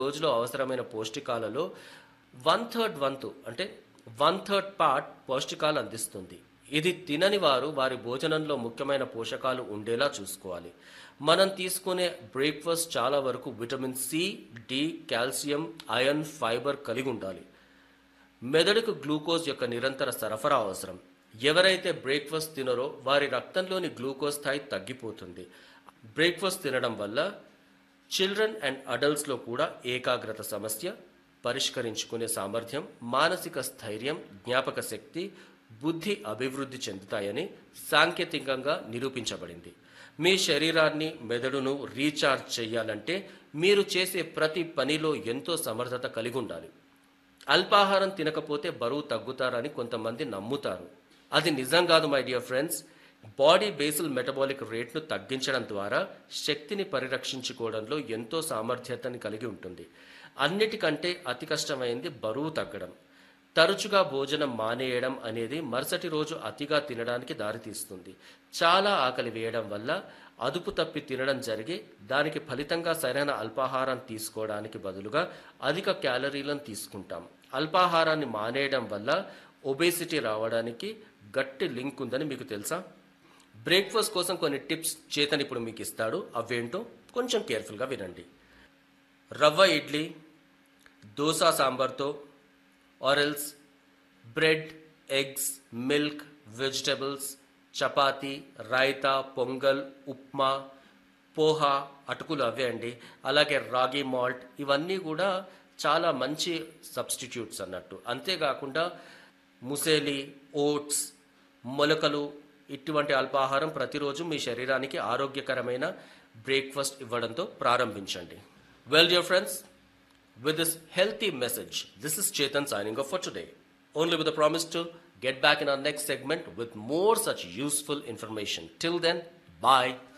రోజులో అవసరమైన పౌష్టికాలలో one third వంతు అంటే వన్ థర్డ్ పార్ట్ పౌష్టికాలు అందిస్తుంది ఇది తినని వారు వారి భోజనంలో ముఖ్యమైన పోషకాలు ఉండేలా చూసుకోవాలి మనం తీసుకునే బ్రేక్ఫాస్ట్ చాలా వరకు vitamin C D calcium iron fibre కలిగి ఉండాలి మెదడుకు గ్లూకోజ్ యొక్క నిరంతర సరఫరా అవసరం ఎవరైతే బ్రేక్ఫాస్ట్ తినరో వారి రక్తంలోని గ్లూకోజ్ స్థాయి తగ్గిపోతుంది బ్రేక్ఫాస్ట్ తినడం వల్ల చిల్డ్రన్ అండ్ అడల్ట్స్లో కూడా ఏకాగ్రత సమస్య పరిష్కరించుకునే సామర్థ్యం మానసిక స్థైర్యం జ్ఞాపక శక్తి బుద్ధి అభివృద్ధి చెందుతాయని సాంకేతికంగా నిరూపించబడింది మీ శరీరాన్ని మెదడును రీఛార్జ్ చేయాలంటే మీరు చేసే ప్రతి పనిలో ఎంతో సమర్థత కలిగి ఉండాలి అల్పాహారం తినకపోతే బరువు తగ్గుతారని కొంతమంది నమ్ముతారు అది నిజం కాదు my dear friends body basal metabolic రేట్ను తగ్గించడం ద్వారా శక్తిని పరిరక్షించుకోవడంలో ఎంతో సామర్థ్యతని కలిగి ఉంటుంది అన్నిటికంటే అతి కష్టమైంది బరువు తగ్గడం తరచుగా భోజనం మానేయడం అనేది మరుసటి రోజు అతిగా తినడానికి దారితీస్తుంది చాలా ఆకలి వేయడం వల్ల అదుపు తప్పి తినడం జరిగి దానికి ఫలితంగా సరైన అల్పాహారం తీసుకోవడానికి బదులుగా అధిక క్యాలరీలను తీసుకుంటాం అల్పాహారాన్ని మానేయడం వల్ల ఒబేసిటీ రావడానికి గట్టి లింక్ ఉందని మీకు తెలుసా బ్రేక్ఫాస్ట్ కోసం కొన్ని టిప్స్ చేతన్ ఇప్పుడు మీకు ఇస్తాడు అవేంటో కొంచెం కేర్ఫుల్గా వినండి రవ్వ ఇడ్లీ దోశ సాంబార్తో ఆరెల్స్ bread eggs milk vegetables chapati raita pongal upma poha అటుకులు అవే అండి అలాగే రాగి మాల్ట్ ఇవన్నీ కూడా చాలా మంచి సబ్స్టిట్యూట్స్ అన్నట్టు అంతేకాకుండా ముసేలి ఓట్స్ మొలకలు ఇటువంటి అల్పాహారం ప్రతిరోజు మీ శరీరానికి ఆరోగ్యకరమైన బ్రేక్ఫాస్ట్ ఇవ్వడంతో ప్రారంభించండి well dear friends With this healthy message, this is Chetan signing off for today. Only with a promise to get back in our next segment with more such useful information. Till then, bye